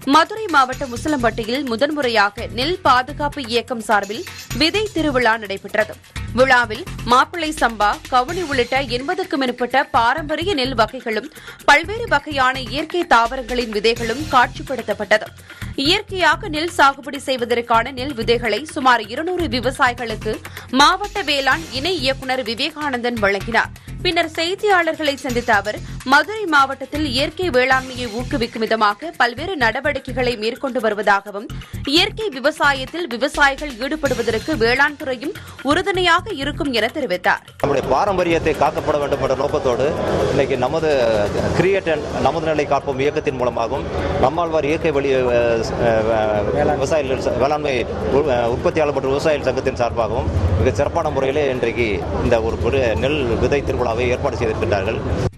மதுரை மாவட்டம் முசலம்பட்டியில் முதன்முறையாக நெல் பாதுகாப்பு இயக்கம் சார்பில் விதை திருவிழா நடைபெற்றது விழாவில் மாப்பிள்ளை சம்பா கவுனி உள்ளிட்ட எண்பதுக்கும் மேற்பட்ட பாரம்பரிய நெல் வகைகளும் பல்வேறு வகையான இயற்கை தாவரங்களின் விதைகளும் காட்சிப்படுத்தப்பட்டது இயற்கையாக நெல் சாகுபடி செய்வதற்கான நெல் விதைகளை சுமார் இருநூறு விவசாயிகளுக்கு மாவட்ட வேளாண் இணை இயக்குநர் விவேகானந்தன் வழங்கினார் பின்னர் செய்தியாளர்களை சந்தித்த அவர் மதுரை மாவட்டத்தில் இயற்கை வேளாண்மையை ஊக்குவிக்கும் விதமாக பல்வேறு நடவடிக்கைகளை மேற்கொண்டு வருவதாகவும் இயற்கை விவசாயத்தில் விவசாயிகள் ஈடுபடுவதற்கு வேளாண் துறையும் உறுதுணையாக இருக்கும் என தெரிவித்தார் நம்முடைய பாரம்பரியத்தை காக்கப்பட வேண்டும் என்ற நோக்கத்தோடு இன்னைக்கு நமது கிரியேட் அண்ட் நமது நிலை காப்போம் இயக்கத்தின் மூலமாகவும் நம்மாழ்வார் இயற்கை வழி அஹ், அஹ், விவசாயிகள் ச- வேளாண்மை உ- அஹ், உற்பத்தியாளர் மற்றும் விவசாயிகள் சங்கத்தின் சார்பாகவும் மிக சிறப்பான முறையிலே இன்றைக்கு இந்த ஒரு பெரிய நெல் விதை திருவிழாவை ஏற்பாடு செய்திருக்கின்றார்கள்